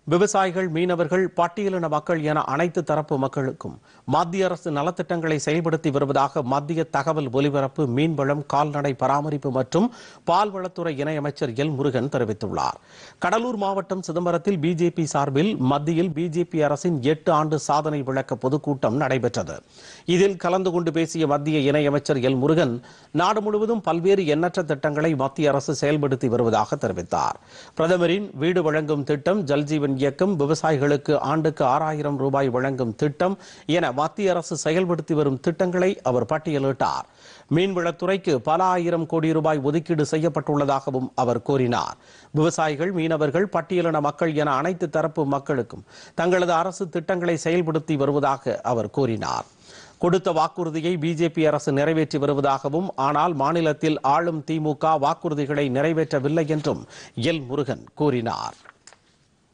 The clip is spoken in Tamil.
விவசாயிகள் மீனவர்கள் பட்டியலின மக்கள் என அனைத்து தரப்பு மக்களுக்கும் மத்திய அரசு நலத்திட்டங்களை செயல்படுத்தி வருவதாக மத்திய தகவல் ஒலிபரப்பு மீன்வளம் கால்நடை பராமரிப்பு மற்றும் பால்வளத்துறை இணையமைச்சர் எல் முருகன் தெரிவித்துள்ளார் கடலூர் மாவட்டம் சிதம்பரத்தில் பிஜேபி சார்பில் மத்தியில் பிஜேபி அரசின் எட்டு ஆண்டு சாதனை விளக்க பொதுக்கூட்டம் நடைபெற்றது இதில் கலந்து கொண்டு பேசிய மத்திய இணையமைச்சர் எல் முருகன் நாடு முழுவதும் பல்வேறு எண்ணற்ற திட்டங்களை மத்திய அரசு செயல்படுத்தி வருவதாக தெரிவித்தார் பிரதமரின் வீடு வழங்கும் திட்டம் ஜல்ஜீவன் இயக்கம் விவசாயிகளுக்கு ஆண்டுக்கு ஆறாயிரம் ரூபாய் வழங்கும் திட்டம் என மத்திய அரசு செயல்படுத்தி வரும் திட்டங்களை அவர் பட்டியலிட்டார் மீன்வளத்துறைக்கு பல ஆயிரம் கோடி ரூபாய் ஒதுக்கீடு செய்யப்பட்டுள்ளதாகவும் அவர் கூறினார் விவசாயிகள் மீனவர்கள் பட்டியலின மக்கள் என அனைத்து தரப்பு மக்களுக்கும் தங்களது அரசு திட்டங்களை செயல்படுத்தி வருவதாக அவர் கூறினார் கொடுத்த வாக்குறுதியை பிஜேபி அரசு நிறைவேற்றி வருவதாகவும் ஆனால் மாநிலத்தில் ஆளும் திமுக வாக்குறுதிகளை நிறைவேற்றவில்லை என்றும் எல் முருகன் கூறினார்